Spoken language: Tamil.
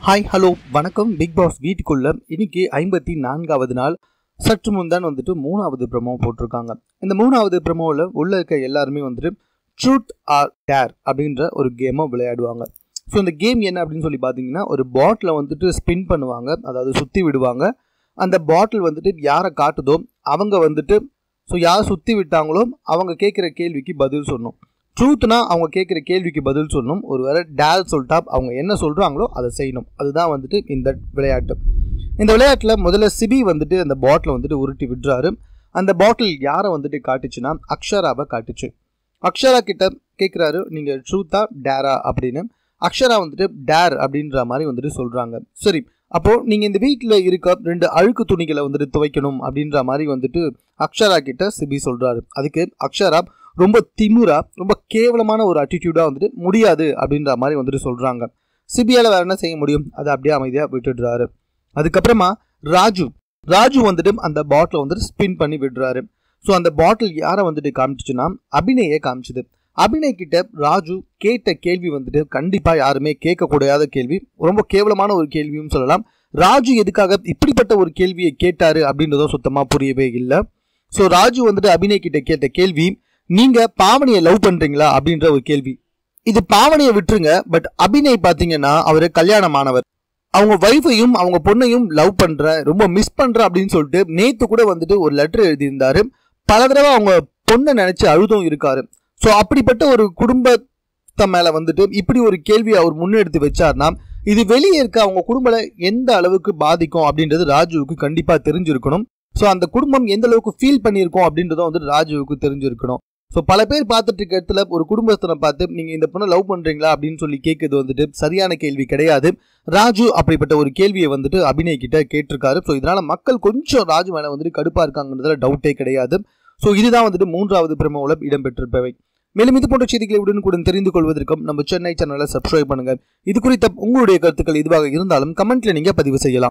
ஹாய் ஹலோ வணக்கம் பிக் பாஸ் வீட்டுக்குள்ள இன்னைக்கு ஐம்பத்தி நான்காவது நாள் சற்று முன்தான் வந்துட்டு மூணாவது ப்ரமோ போட்டிருக்காங்க இந்த மூணாவது ப்ரமோவில் உள்ள இருக்க எல்லாருமே வந்துட்டு ட்ரூத் ஆர் டேர் அப்படின்ற ஒரு கேமை விளையாடுவாங்க ஸோ இந்த கேம் என்ன அப்படின்னு சொல்லி பார்த்தீங்கன்னா ஒரு பாட்டிலை வந்துட்டு ஸ்பின் பண்ணுவாங்க அதாவது சுற்றி விடுவாங்க அந்த பாட்டில் வந்துட்டு யாரை காட்டுதோ அவங்க வந்துட்டு ஸோ யார் சுற்றி விட்டாங்களோ அவங்க கேட்குற கேள்விக்கு பதில் சொல்லணும் ட்ரூத்னா அவங்க கேட்குற கேள்விக்கு பதில் சொல்லணும் ஒருவேளை டேல் சொல்லிட்டா அவங்க என்ன சொல்கிறாங்களோ அதை செய்யணும் அதுதான் வந்துட்டு இந்த விளையாட்டு இந்த விளையாட்டில் முதல்ல சிபி வந்துட்டு அந்த பாட்டிலை வந்துட்டு உருட்டி விடுறாரு அந்த பாட்டில் யாரை வந்துட்டு காட்டுச்சுன்னா அக்ஷராவை காட்டுச்சு அக்ஷரா கிட்ட கேட்குறாரு நீங்கள் ட்ரூத்தா டேரா அப்படின்னு அக்ஷரா வந்துட்டு டேர் அப்படின்ற மாதிரி வந்துட்டு சொல்கிறாங்க சரி அப்போது நீங்கள் இந்த வீட்டில் இருக்க ரெண்டு அழுக்கு துணிகளை வந்துட்டு துவைக்கணும் அப்படின்ற மாதிரி வந்துட்டு அக்ஷரா கிட்ட சிபி சொல்கிறாரு அதுக்கு அக்ஷரா ரொம்ப திமுறா ரொம்ப கேவலமான ஒரு அட்டிடியூடாக வந்துட்டு முடியாது அப்படின்ற மாதிரி வந்துட்டு சொல்கிறாங்க சிபியால் வேறு என்ன செய்ய முடியும் அதை அப்படியே அமைதியாக விட்டுடுறாரு அதுக்கப்புறமா ராஜு ராஜு வந்துட்டு அந்த பாட்டிலை வந்துட்டு ஸ்பின் பண்ணி விடுறாரு ஸோ அந்த பாட்டில் யாரை வந்துட்டு காமிச்சிச்சுன்னா அபிநயை காமிச்சுது அபிநய் கிட்ட ராஜு கேட்ட கேள்வி வந்துட்டு கண்டிப்பாக யாருமே கேட்கக்கூடாத கேள்வி ரொம்ப கேவலமான ஒரு கேள்வியும் சொல்லலாம் ராஜு எதுக்காக இப்படிப்பட்ட ஒரு கேள்வியை கேட்டாரு அப்படின்றதும் சுத்தமாக புரியவே இல்லை ஸோ ராஜு வந்துட்டு அபிநய் கிட்ட கேட்ட கேள்வி நீங்க பாவனியை லவ் பண்றீங்களா அப்படின்ற ஒரு கேள்வி இது பாவனியை விட்டுருங்க பட் அபிநய் பாத்தீங்கன்னா அவரு கல்யாணமானவர் அவங்க ஒய்ஃபையும் அவங்க பொண்ணையும் லவ் பண்றேன் ரொம்ப மிஸ் பண்றேன் அப்படின்னு சொல்லிட்டு நேத்து கூட வந்துட்டு ஒரு லெட்டர் எழுதியிருந்தாரு பல தடவை அவங்க பொண்ணை நினைச்சு அழுதும் இருக்காரு ஸோ அப்படிப்பட்ட ஒரு குடும்பத்தை மேல வந்துட்டு இப்படி ஒரு கேள்வி அவர் முன்னெடுத்து வச்சார்னா இது வெளியே இருக்க அவங்க குடும்பத்தை எந்த அளவுக்கு பாதிக்கும் அப்படின்றது ராஜுவுக்கு கண்டிப்பா தெரிஞ்சிருக்கணும் ஸோ அந்த குடும்பம் எந்த அளவுக்கு ஃபீல் பண்ணியிருக்கோம் அப்படின்றதும் வந்துட்டு ராஜுவுக்கு தெரிஞ்சிருக்கணும் ஸோ பல பேர் பார்த்துட்டு இருக்க இடத்துல ஒரு குடும்பத்தினை பார்த்து நீங்கள் இந்த பொண்ணை லவ் பண்ணுறீங்களா அப்படின்னு சொல்லி கேட்குறது வந்துட்டு சரியான கேள்வி கிடையாது ராஜு அப்படிப்பட்ட ஒரு கேள்வியை வந்துட்டு அபிநய் கிட்ட கேட்டிருக்காரு ஸோ இதனால் மக்கள் கொஞ்சம் ராஜு மேலே வந்துட்டு கடுப்பாக இருக்காங்கன்றதுல டவுட்டே கிடையாது ஸோ இதுதான் வந்துட்டு மூன்றாவது பிரமோவில் இடம்பெற்றிருப்பவை மேலும் இது போன்ற செய்திகளை உடனுக்குடன் தெரிந்து கொள்வதற்கும் நம்ம சென்னை சேனலை சப்ஸ்கிரைப் பண்ணுங்க இது குறித்த உங்களுடைய கருத்துக்கள் இதுவாக இருந்தாலும் கமெண்ட்ல நீங்க பதிவு செய்யலாம்